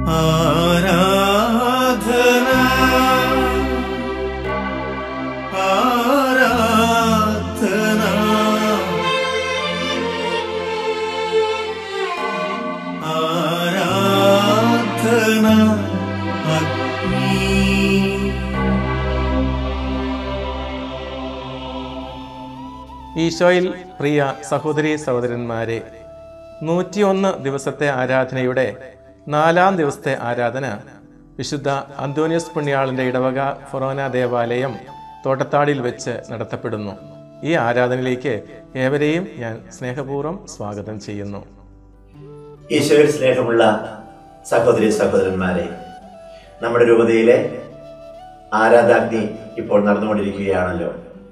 ആരാധന ആരാധന ആരാധന അഗ്നി ഈശോയിൽ പ്രിയ സഹോദരി സഹോദരന്മാരെ നൂറ്റിയൊന്ന് ദിവസത്തെ ആരാധനയുടെ നാലാം ദിവസത്തെ ആരാധന വിശുദ്ധ അന്തോണിയസ് പുണ്യാളന്റെ ഇടവക ഫൊറോന ദേവാലയം തോട്ടത്താടിയിൽ വെച്ച് നടത്തപ്പെടുന്നു ഈ ആരാധനയിലേക്ക് ഏവരെയും ഞാൻ സ്നേഹപൂർവ്വം സ്വാഗതം ചെയ്യുന്നു ഈശോയിൽ സ്നേഹമുള്ള സഹോദരി സഹോദരന്മാരെ നമ്മുടെ രൂപതയിലെ ആരാധാഗ്നി ഇപ്പോൾ നടന്നുകൊണ്ടിരിക്കുകയാണല്ലോ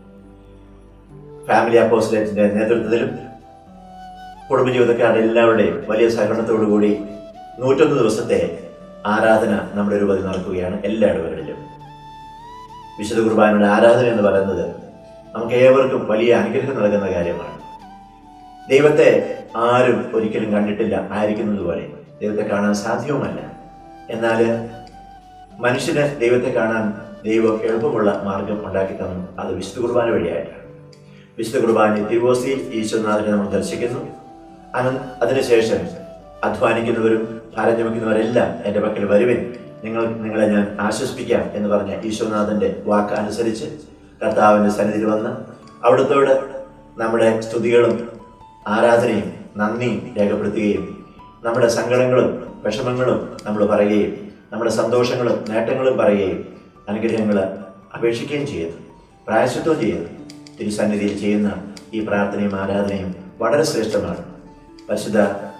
ഫാമിലി അപ്പോസിലേറ്റിന്റെ നേതൃത്വത്തിലും കുടുംബജീവിതക്കാരുടെ എല്ലാവരുടെയും വലിയ സഹകരണത്തോടു കൂടി നൂറ്റൊന്ന് ദിവസത്തെ ആരാധന നമ്മുടെ രൂപതയിൽ നടക്കുകയാണ് എല്ലാ ഇടവകളിലും വിശുദ്ധ കുർബാനയുടെ ആരാധന എന്ന് പറയുന്നത് നമുക്ക് ഏവർക്കും വലിയ അനുഗ്രഹം നൽകുന്ന കാര്യമാണ് ദൈവത്തെ ആരും ഒരിക്കലും കണ്ടിട്ടില്ല ആയിരിക്കുന്നത് പോലെ ദൈവത്തെ കാണാൻ സാധ്യവുമല്ല എന്നാൽ മനുഷ്യന് ദൈവത്തെ കാണാൻ ദൈവം എളുപ്പമുള്ള മാർഗം ഉണ്ടാക്കി തന്നു അത് വിശുദ്ധ കുർബാന വഴിയായിട്ടാണ് വിശുദ്ധ കുർബാന തിരുവോസിയിൽ ഈശ്വരനാഥനെ നമ്മൾ ദർശിക്കുന്നു അന അതിനുശേഷം അധ്വാനിക്കുന്നവരും ഭാരം ചുമക്കുന്നവരെല്ലാം എൻ്റെ പക്കൽ വരുവിൻ നിങ്ങൾ നിങ്ങളെ ഞാൻ ആശ്വസിപ്പിക്കാം എന്ന് പറഞ്ഞ ഈശ്വരനാഥന്റെ വാക്ക് അനുസരിച്ച് കർത്താവിൻ്റെ സന്നിധിയിൽ വന്ന് അവിടുത്തോട് നമ്മുടെ സ്തുതികളും ആരാധനയും നന്ദിയും രേഖപ്പെടുത്തുകയും നമ്മുടെ സങ്കടങ്ങളും വിഷമങ്ങളും നമ്മൾ പറയുകയും നമ്മുടെ സന്തോഷങ്ങളും നേട്ടങ്ങളും പറയുകയും അനുഗ്രഹങ്ങൾ അപേക്ഷിക്കുകയും ചെയ്യുന്നു പ്രായശത്വം ചെയ്യുന്നു തിരുസന്നിധിയിൽ ചെയ്യുന്ന ഈ പ്രാർത്ഥനയും ആരാധനയും വളരെ ശ്രേഷ്ഠമാണ് പരിശുദ്ധ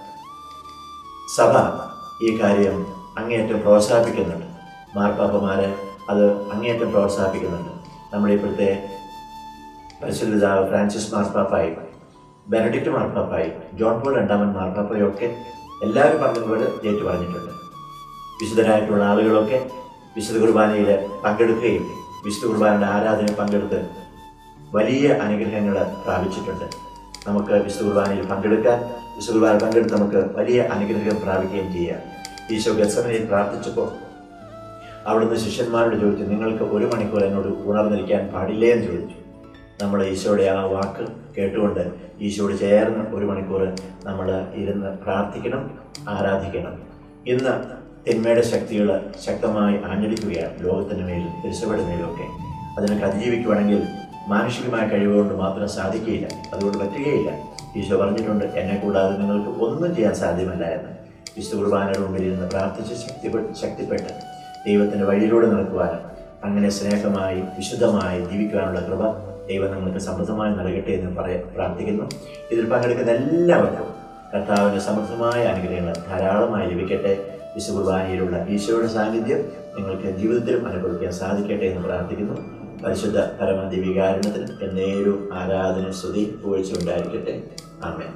സഭ ഈ കാര്യം അങ്ങേയറ്റം പ്രോത്സാഹിപ്പിക്കുന്നുണ്ട് മാർപ്പാപ്പമാര് അത് അങ്ങേയറ്റം പ്രോത്സാഹിപ്പിക്കുന്നുണ്ട് നമ്മുടെ ഇപ്പോഴത്തെ പരിശുദ്ധ പിതാവ് ഫ്രാൻസിസ് മാർപ്പാപ്പായി ബെനഡിക്റ്റ് മാർപ്പാപ്പായി ജോൺ പോൾ രണ്ടാമൻ മാർപ്പാപ്പായും ഒക്കെ എല്ലാവരും പറഞ്ഞതുപോലെ ഏറ്റു പറഞ്ഞിട്ടുണ്ട് വിശുദ്ധരായിട്ടുള്ള ആളുകളൊക്കെ വിശുദ്ധ കുർബാനയിൽ പങ്കെടുക്കുകയും വിശുദ്ധ കുർബാനയുടെ ആരാധനയിൽ പങ്കെടുത്ത് വലിയ അനുഗ്രഹങ്ങൾ പ്രാപിച്ചിട്ടുണ്ട് നമുക്ക് വിശുദ്ധ കുർബാനയിൽ പങ്കെടുക്കാൻ വിശുദ്ധ കുർബാന പങ്കെടുത്ത് നമുക്ക് വലിയ അനുഗ്രഹം പ്രാപിക്കുകയും ചെയ്യാം ഈശോ ഗസമനയിൽ പ്രാർത്ഥിച്ചപ്പോൾ അവിടുന്ന് ശിഷ്യന്മാരോട് ചോദിച്ചു നിങ്ങൾക്ക് ഒരു മണിക്കൂർ എന്നോട് ഉണർന്നിരിക്കാൻ പാടില്ലേ എന്ന് ചോദിച്ചു നമ്മൾ ഈശോയുടെ ആ വാക്ക് കേട്ടുകൊണ്ട് ഈശോയോട് ചേർന്ന് ഒരു മണിക്കൂർ നമ്മൾ ഇരുന്ന് പ്രാർത്ഥിക്കണം ആരാധിക്കണം ഇന്ന് തിന്മയുടെ ശക്തികൾ ശക്തമായി ആഞ്ഞടിക്കുകയാണ് ലോകത്തിന് മേലും തിരുസഭയുടെ മേലും ഒക്കെ അതിനൊക്കെ അതിജീവിക്കുവാണെങ്കിൽ മാനുഷികമായ കഴിവുകൊണ്ട് മാത്രം സാധിക്കുകയില്ല അതുകൊണ്ട് പറ്റുകയില്ല ഈശോ പറഞ്ഞിട്ടുണ്ട് എന്നെ കൂടാതെ നിങ്ങൾക്ക് ഒന്നും ചെയ്യാൻ സാധ്യമല്ല എന്ന് വിശുദ്ധ കുർബാനയുടെ മുമ്പിൽ ഇരുന്ന് പ്രാർത്ഥിച്ച് ശക്തിപ്പെട്ട് ശക്തിപ്പെട്ട് ദൈവത്തിൻ്റെ വഴിയിലൂടെ നടക്കുവാനും അങ്ങനെ സ്നേഹമായി വിശുദ്ധമായി ജീവിക്കുവാനുള്ള കൃപ ദൈവം നിങ്ങൾക്ക് സമൃദ്ധമായി നൽകട്ടെ എന്ന് പറയ പ്രാർത്ഥിക്കുന്നു ഇതിൽ പങ്കെടുക്കുന്ന എല്ലാവർക്കും കർത്താവിൻ്റെ സമൃദ്ധമായ അനുഗ്രഹങ്ങൾ ധാരാളമായി ലഭിക്കട്ടെ വിശുദ്ധ കുർബാനയിലുള്ള ഈശോയുടെ സാന്നിധ്യം നിങ്ങൾക്ക് ജീവിതത്തിലും അനുഭവിക്കാൻ സാധിക്കട്ടെ എന്ന് പ്രാർത്ഥിക്കുന്നു പരിശുദ്ധ പരമദിവികാരണത്തിന് എന്നേരും ആരാധന സ്തുതി പുകഴ്ച ഉണ്ടായിരിക്കട്ടെ ആമേൻ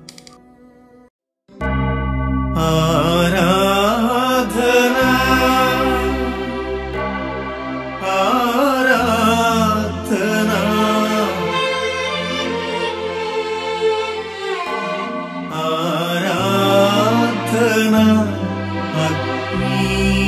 ആരാധന ആരാധന ആരാധന അഗ്നി